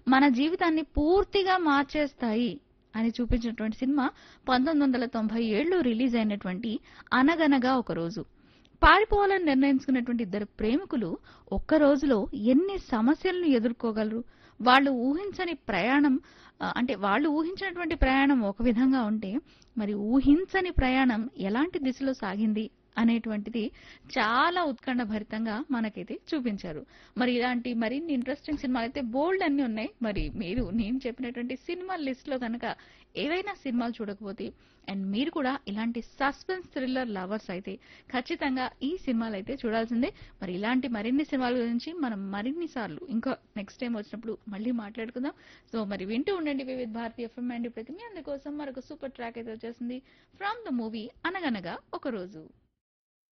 మన జీవితాన్ని పూర్తిగా మార్చేస్తాయి అని చూపించినటువంటి సినిమా పంతొమ్మిది వందల తొంభై ఏడులో రిలీజ్ అయినటువంటి అనగనగా ఒక రోజు పారిపోవాలని నిర్ణయించుకున్నటువంటి ఇద్దరు ప్రేమికులు ఒక్క రోజులో ఎన్ని సమస్యలను ఎదుర్కోగలరు వాళ్ళు ఊహించని ప్రయాణం ఆ, అంటే వాళ్ళు ఊహించినటువంటి ప్రయాణం ఒక విధంగా ఉంటే మరి ఊహించని ప్రయాణం ఎలాంటి దిశలో సాగింది అనేటువంటిది చాలా ఉత్కంఠ భరితంగా మనకైతే చూపించారు మరి ఇలాంటి మరిన్ని ఇంట్రెస్టింగ్ సినిమాలు అయితే బోల్డ్ అన్ని ఉన్నాయి మరి మీరు నేను చెప్పినటువంటి సినిమా లిస్ట్ లో కనుక ఏవైనా సినిమాలు చూడకపోతే అండ్ మీరు కూడా ఇలాంటి సస్పెన్స్ థ్రిల్లర్ లవర్స్ అయితే ఖచ్చితంగా ఈ సినిమాలు అయితే చూడాల్సిందే మరి ఇలాంటి మరిన్ని సినిమాల గురించి మనం మరిన్ని సార్లు ఇంకా నెక్స్ట్ టైం వచ్చినప్పుడు మళ్ళీ మాట్లాడుకుందాం సో మరి వింటూ ఉండండి వివిధ భారతీయ ఎఫ్ఎం అండ్ ఇప్పుడైతే మీ అందుకోసం మరొక సూపర్ ట్రాక్ అయితే వచ్చేసింది ఫ్రమ్ ద మూవీ అనగనగా ఒక రోజు